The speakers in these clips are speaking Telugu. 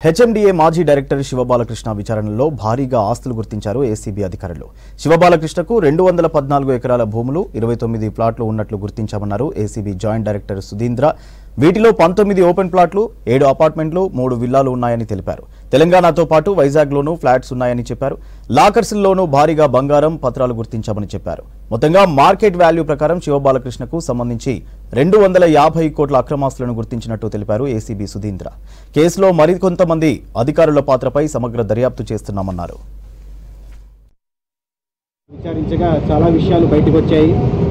హెచ్ఎండిఏ మాజీ డైరెక్టర్ శివబాలకృష్ణ విచారణలో భారీగా ఆస్తులు గుర్తించారు ఏసీబీ అధికారులు శివబాలకృష్ణకు రెండు వందల పద్నాలుగు ఎకరాల భూములు ఇరవై తొమ్మిది ప్లాట్లు ఉన్నట్లు గుర్తించామన్నారు ఏసీబీ జాయింట్ డైరెక్టర్ సుధీంద్ర వీటిలో పంతొమ్మిది ఓపెన్ ప్లాట్లు ఏడు అపార్ట్మెంట్లు మూడు విల్లాలు ఉన్నాయని తెలిపారు తెలంగాణతో పాటు వైజాగ్లోనూ ఫ్లాట్స్ ఉన్నాయని చెప్పారు లాకర్స్లోనూ భారీగా బంగారం పత్రాలు గుర్తించామని చెప్పారు మొత్తంగా మార్కెట్ వాల్యూ ప్రకారం శివబాలకృష్ణకు సంబంధించి రెండు వందల యాభై కోట్ల అక్రమాస్తులను గుర్తించినట్టు తెలిపారు ఏసీబీ సుధీంద్ర కేసులో మరికొంతమంది అధికారుల పాత్రపై సమగ్ర దర్యాప్తు చేస్తున్నామన్నారు విచారించగా చాలా విషయాలు బయటకు వచ్చాయి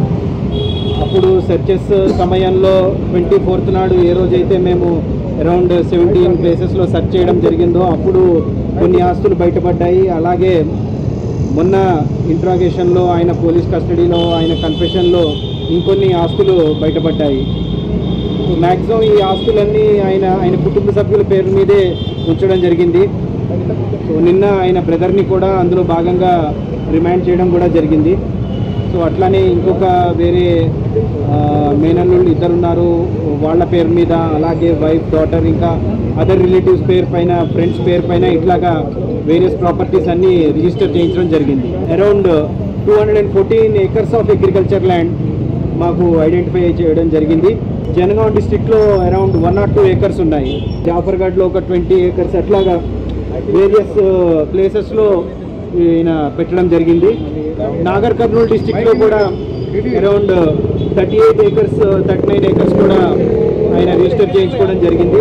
అప్పుడు సెర్చెస్ సమయంలో ట్వంటీ ఫోర్త్ నాడు ఏ రోజైతే మేము అరౌండ్ సెవెంటీన్ ప్లేసెస్లో సెర్చ్ చేయడం జరిగిందో అప్పుడు కొన్ని ఆస్తులు బయటపడ్డాయి అలాగే మొన్న ఇంట్రాగేషన్లో ఆయన పోలీస్ కస్టడీలో ఆయన కన్ఫెషన్లో ఇంకొన్ని ఆస్తులు బయటపడ్డాయి మ్యాక్సిమం ఈ ఆస్తులన్నీ ఆయన ఆయన కుటుంబ సభ్యుల పేరు మీదే ఉంచడం జరిగింది సో నిన్న ఆయన బ్రదర్ని కూడా అందులో భాగంగా రిమాండ్ చేయడం కూడా జరిగింది సో అట్లానే ఇంకొక వేరే ఆ, మేనల్లుళ్ళు ఇద్దరు ఉన్నారు వాళ్ళ పేరు మీద అలాగే వైఫ్ డాటర్ ఇంకా అదర్ రిలేటివ్స్ పేరు పైన ఫ్రెండ్స్ పేరు పైన ఇట్లాగా వేరియస్ ప్రాపర్టీస్ అన్ని రిజిస్టర్ చేయించడం జరిగింది around two hundred and fourteen acres of agriculture land మాకు ఐడెంటిఫై చేయడం జరిగింది జనగాం డిస్టిక్లో around one not two acres ఉన్నాయి జాఫర్గఢ్లో ఒక ట్వంటీ ఏకర్స్ అట్లాగా వేరియస్ ప్లేసెస్లో ఈయన పెట్టడం జరిగింది నాగర్ కర్నూలు డిస్టిక్లో కూడా around thirty eight acres thirty nine acres కూడా ఆయన రిజిస్టర్ చేయించుకోవడం జరిగింది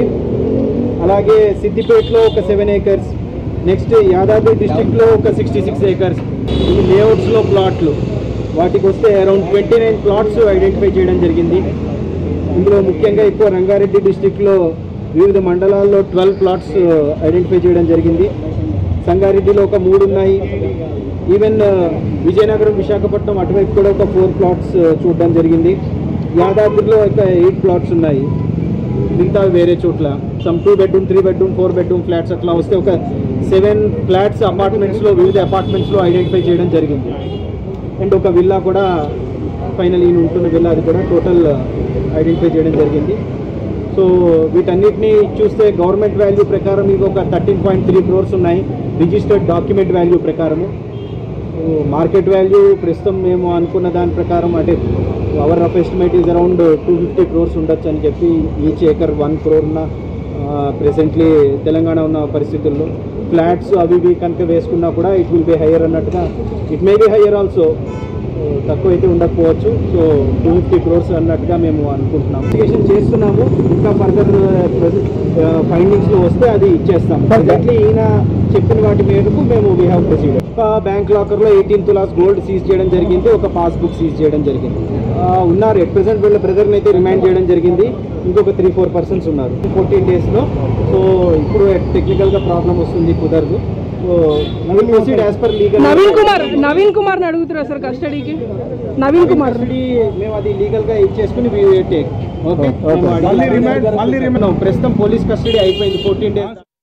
అలాగే సిద్దిపేటలో ఒక సెవెన్ ఏకర్స్ నెక్స్ట్ యాదాద్రి డిస్టిక్లో ఒక సిక్స్టీ సిక్స్ ఏకర్స్ ఈ లేఅవుట్స్లో ప్లాట్లు వాటికి వస్తే around twenty nine plots identify చేయడం జరిగింది ఇందులో ముఖ్యంగా ఎక్కువ రంగారెడ్డి డిస్టిక్లో వివిధ మండలాల్లో ట్వెల్వ్ ప్లాట్స్ ఐడెంటిఫై చేయడం జరిగింది సంగారెడ్డిలో ఒక మూడు ఉన్నాయి ఈవెన్ విజయనగరం విశాఖపట్నం అటువైపు కూడా ఒక ఫోర్ ప్లాట్స్ చూడడం జరిగింది యాదాద్రిలో ఒక ఎయిట్ ప్లాట్స్ ఉన్నాయి మిగతా వేరే చోట్ల some two bedroom three bedroom four bedroom flats అట్లా వస్తే ఒక సెవెన్ ఫ్లాట్స్ అపార్ట్మెంట్స్లో వివిధ అపార్ట్మెంట్స్లో ఐడెంటిఫై చేయడం జరిగింది అండ్ ఒక విల్లా కూడా ఫైనల్ ఈయన ఉంటున్న విల్లా అది కూడా టోటల్ ఐడెంటిఫై చేయడం జరిగింది సో వీటన్నిటిని చూస్తే గవర్నమెంట్ వాల్యూ ప్రకారం ఇవి ఒక థర్టీన్ పాయింట్ త్రీ క్రోర్స్ ఉన్నాయి రిజిస్టర్డ్ డాక్యుమెంట్ వాల్యూ ప్రకారము మార్కెట్ వాల్యూ ప్రస్తుతం మేము అనుకున్న దాని ప్రకారం అంటే our rough estimate is around two fifty crores ఉండొచ్చు అని చెప్పి ఈచ్ ఏకర్ వన్ క్రోర్ ఉన్న ప్రెసెంట్లీ తెలంగాణ ఉన్న పరిస్థితుల్లో ఫ్లాట్స్ అవి ఇవి కనుక వేసుకున్నా కూడా ఇట్ విల్ బి హయ్యర్ అన్నట్టుగా it may be higher also తక్కువ అయితే ఉండకపోవచ్చు సో టూ ఫిఫ్టీ క్రోర్స్ అన్నట్టుగా మేము అనుకుంటున్నాం ఇన్వెస్టిగేషన్ చేస్తున్నాము ఇంకా ఫర్దర్ ఫైండింగ్స్లో వస్తే అది ఇచ్చేస్తాం ఎగ్జాక్ట్లీ ఈయన చెప్పిన వాటి మేరకు మేము వీ హ్యావ్ ప్రొసీడ్ ఒక బ్యాంక్ లాకర్లో ఎయిటీన్ తులాస్ గోల్డ్ సీజ్ చేయడం జరిగింది ఒక పాస్బుక్ సీజ్ చేయడం జరిగింది ఆ, ఉన్నారు ఎట్ ప్రెసెంట్ వీళ్ళ బ్రదర్ని అయితే రిమైండ్ చేయడం జరిగింది ఇంకొక త్రీ ఫోర్ పర్సన్స్ ఉన్నారు ఫోర్టీన్ డేస్లో సో ఇప్పుడు టెక్నికల్గా ప్రాబ్లం వస్తుంది కుదరదు so will proceed as per legal Naveen Kumar Naveen Kumar ని అడుగుతున్నారు సార్ కస్టడీకి నవీన్ కుమార్ కస్టడీ మేము అది లీగల్ గా ఇచ్చేసుకుని టేక్ ఓకే మళ్ళీ రిమాండ్- మళ్ళీ రిమాండ్. ప్రస్తుతం పోలీస్ కస్టడీ అయిపోయింది ఫోర్టీన్ డేస్